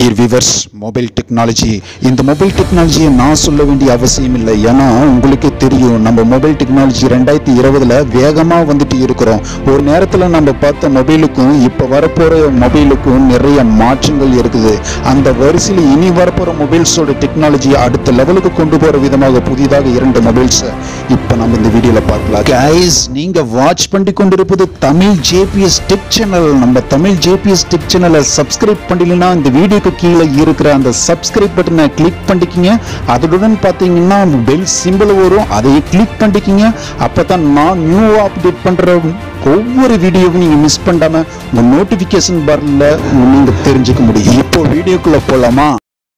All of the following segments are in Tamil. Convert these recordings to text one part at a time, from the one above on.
டியர் விவர்ஸ் மொபைல் டெக்னாலஜி இந்த மொபைல் டெக்னாலஜியை நான் சொல்ல வேண்டிய அவசியம் இல்லை ஏன்னா உங்களுக்கே தெரியும் நம்ம மொபைல் டெக்னாலஜி ரெண்டாயிரத்தி இருபதுல வேகமாக வந்துட்டு இருக்கிறோம் ஒரு நேரத்தில் நம்ம பார்த்த மொபைலுக்கும் இப்போ வரப்போகிற மொபைலுக்கும் நிறைய மாற்றங்கள் இருக்குது அந்த வரிசையில் இனி வரப்போகிற மொபைல்ஸோட டெக்னாலஜி அடுத்த லெவலுக்கு கொண்டு போகிற விதமாக புதிதாக இரண்டு மொபைல்ஸை இப்போ நம்ம இந்த வீடியோவில் பார்க்கலாம் கைஸ் நீங்கள் வாட்ச் பண்ணி கொண்டிருப்பது தமிழ் ஜேபிஎஸ் டெக் சேனல் நம்ம தமிழ் ஜேபிஎஸ் டெக் சேனலை சப்ஸ்கிரைப் பண்ணலைன்னா இந்த வீடியோக்கு கீழே இருக்கிற அந்த சப்ஸ்கிரைப் பட்டனை கிளிக் பண்ணிக்கிங்க அதுடன் பார்த்தீங்கன்னா பெல் சிம்பிள் வரும் அதை கிளிக் பண்ணிக்கிங்க அப்போ தான் நான் நியூ அப்டேட் பண்ணுற ஒவ்வொரு வீடியோவும் நீங்கள் மிஸ் பண்ணாம உங்கள் நோட்டிஃபிகேஷன் பாரில் நீங்கள் தெரிஞ்சுக்க முடியும் இப்போ வீடியோக்குள்ளே போகலாமா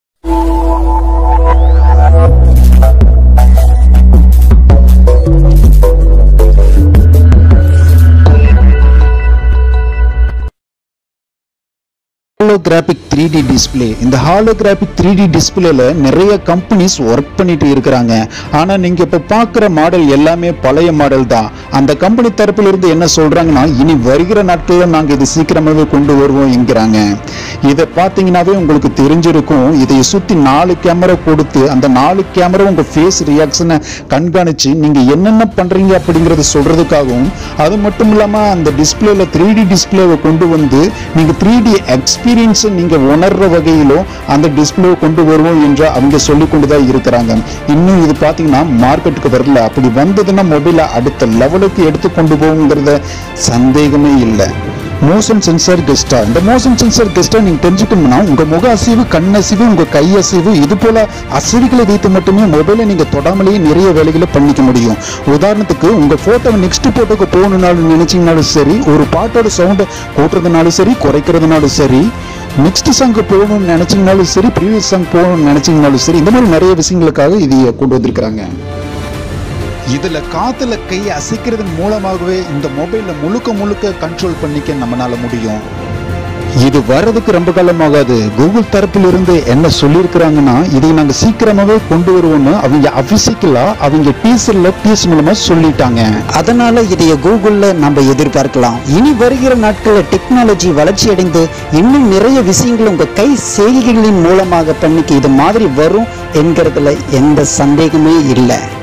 ஹாலோகிராபிக் த்ரீ டி டிஸ்பிளே இந்த ஹாலோகிராபிக் த்ரீ டி டிஸ்பிளேல நிறைய கம்பெனிஸ் ஒர்க் பண்ணிட்டு இருக்கிறாங்க ஆனா நீங்க இப்ப பார்க்குற மாடல் எல்லாமே பழைய மாடல் தான் அந்த கம்பெனி தரப்புல இருந்து என்ன சொல்றாங்கன்னா இனி வருகிற நாட்கள்ல நாங்க இது சீக்கிரமாவே கொண்டு வருவோம் என்கிறாங்க இதை பார்த்தீங்கன்னாவே உங்களுக்கு தெரிஞ்சிருக்கும் இதை சுத்தி நாலு கேமரா கொடுத்து அந்த நாலு கேமரா உங்க ஃபேஸ் ரியாக்ஷனை கண்காணிச்சு நீங்க என்னென்ன பண்றீங்க அப்படிங்கறத சொல்றதுக்காகவும் அது மட்டும் இல்லாம அந்த டிஸ்பிளேல த்ரீ டி டிஸ்பிளேவை கொண்டு வந்து நீங்க த்ரீ டி எக்ஸ்பீரியன்ஸை நீங்க உணர்ற வகையிலும் அந்த டிஸ்பிளேவை கொண்டு வருவோம் என்று அவங்க சொல்லி கொண்டு தான் இருக்கிறாங்க இன்னும் இது பார்த்தீங்கன்னா மார்க்கெட்டுக்கு வரல அப்படி வந்ததுன்னா மொபைலை அடுத்த லெவலுக்கு எடுத்து கொண்டு போகுங்கிறத சந்தேகமே இல்லை மோஷன் சென்சார் கெஸ்டா இந்த மோஷன் சென்சார் கெஸ்டா நீங்க தெரிஞ்சுக்கணும்னா உங்க முக அசைவு கண் அசைவு உங்க கை அசைவு இது போல அசைவுகளை வைத்து மட்டுமே மொபைலை நீங்க தொடாமலேயே நிறைய வேலைகளை பண்ணிக்க முடியும் உதாரணத்துக்கு உங்க போட்டோ நெக்ஸ்ட் போட்டோக்கு போகணும்னாலும் நினைச்சீங்கனாலும் சரி ஒரு பாட்டோட சவுண்டை கூட்டுறதுனாலும் சரி குறைக்கிறதுனாலும் சரி நெக்ஸ்ட் சாங்க்கு போகணும்னு நினைச்சீங்கனாலும் சரி ப்ரீவியஸ் சாங் போகணும்னு நினைச்சீங்கனாலும் சரி இந்த மாதிரி நிறைய விஷயங்களுக்காக இதை கொண்டு வந்திருக்கிறாங்க இதுல காத்துல கை அசைக்கிறதன் மூலமாகவே இந்த மொபைல்ல முழுக்க முழுக்க கண்ட்ரோல் பண்ணிக்க நம்மளால முடியும் இது வர்றதுக்கு ரொம்ப காலமாகாது கூகுள் தரப்பில் இருந்து என்ன சொல்லியிருக்கிறாங்கன்னா இதை நாங்க சீக்கிரமாவே கொண்டு வருவோம்னு அவங்க அபிஷிக்கலா அவங்க டீசர்ல டீஸ் மூலமா சொல்லிட்டாங்க அதனால இதைய கூகுள்ல நம்ம எதிர்பார்க்கலாம் இனி வருகிற நாட்களில் டெக்னாலஜி வளர்ச்சி அடைந்து இன்னும் நிறைய விஷயங்கள் உங்க கை செய்கைகளின் மூலமாக பண்ணிக்க இது மாதிரி வரும் என்கிறதுல எந்த சந்தேகமே இல்லை